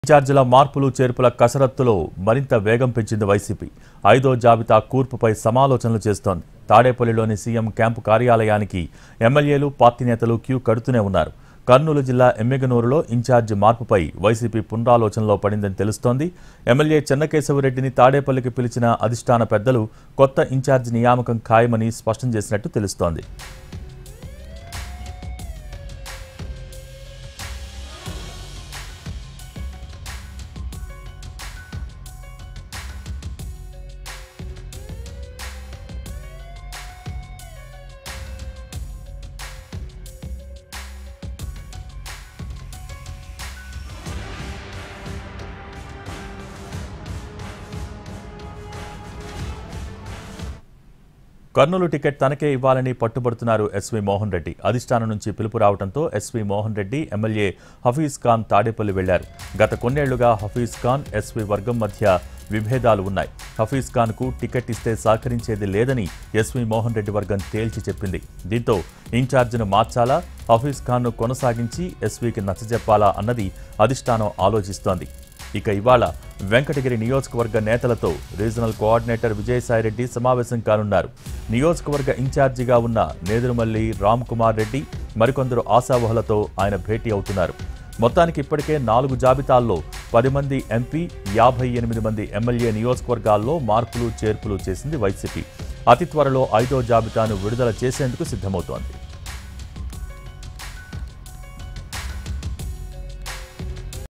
ఇన్ఛార్జీల మార్పులు చేర్పుల కసరత్తులో మరింత వేగం పెంచింది వైసీపీ ఐదో జాబితా కూర్పుపై సమాలోచనలు చేస్తోంది తాడేపల్లిలోని సీఎం క్యాంపు కార్యాలయానికి ఎమ్మెల్యేలు పార్టీ నేతలు క్యూ కడుతూనే ఉన్నారు కర్నూలు జిల్లా ఎమ్మెగనూరులో ఇన్ఛార్జి మార్పుపై వైసీపీ పునరాలోచనలో పడిందని తెలుస్తోంది ఎమ్మెల్యే చెన్నకేశవరెడ్డిని తాడేపల్లికి పిలిచిన అధిష్టాన పెద్దలు కొత్త ఇన్ఛార్జి నియామకం ఖాయమని స్పష్టం చేసినట్టు తెలుస్తోంది కర్నూలు టికెట్ తనకే ఇవ్వాలని పట్టుబడుతున్నారు ఎస్వి మోహన్ రెడ్డి అధిష్టానం నుంచి పిలుపు రావడంతో ఎస్వి మోహన్ రెడ్డి ఎమ్మెల్యే హఫీజ్ ఖాన్ తాడేపల్లి వెళ్లారు గత కొన్నేళ్లుగా హఫీజ్ ఖాన్ ఎస్వి వర్గం మధ్య విభేదాలు ఉన్నాయి హఫీజ్ ఖాన్ కు టికెట్ ఇస్తే సహకరించేది లేదని ఎస్వి మోహన్ రెడ్డి వర్గం తేల్చి చెప్పింది దీంతో ఇన్ఛార్జిను మార్చాలా హఫీజ్ ఖాన్ను కొనసాగించి ఎస్వీకి నచ్చజెప్పాలా అన్నది అధిష్టానం ఆలోచిస్తోంది ఇక ఇవాళ వెంకటగిరి నియోజకవర్గ నేతలతో రీజనల్ కోఆర్డినేటర్ విజయసాయిరెడ్డి సమావేశం కానున్నారు నియోజకవర్గ ఇన్ఛార్జిగా ఉన్న నేదురుమల్లి రామ్ కుమార్ రెడ్డి మరికొందరు ఆశావహులతో ఆయన భేటీ అవుతున్నారు మొత్తానికి ఇప్పటికే నాలుగు జాబితాల్లో పది మంది ఎంపీ యాభై ఎనిమిది మంది ఎమ్మెల్యే నియోజకవర్గాల్లో మార్పులు చేర్పులు చేసింది వైసీపీ అతి త్వరలో ఐదో జాబితాను విడుదల చేసేందుకు సిద్ధమవుతోంది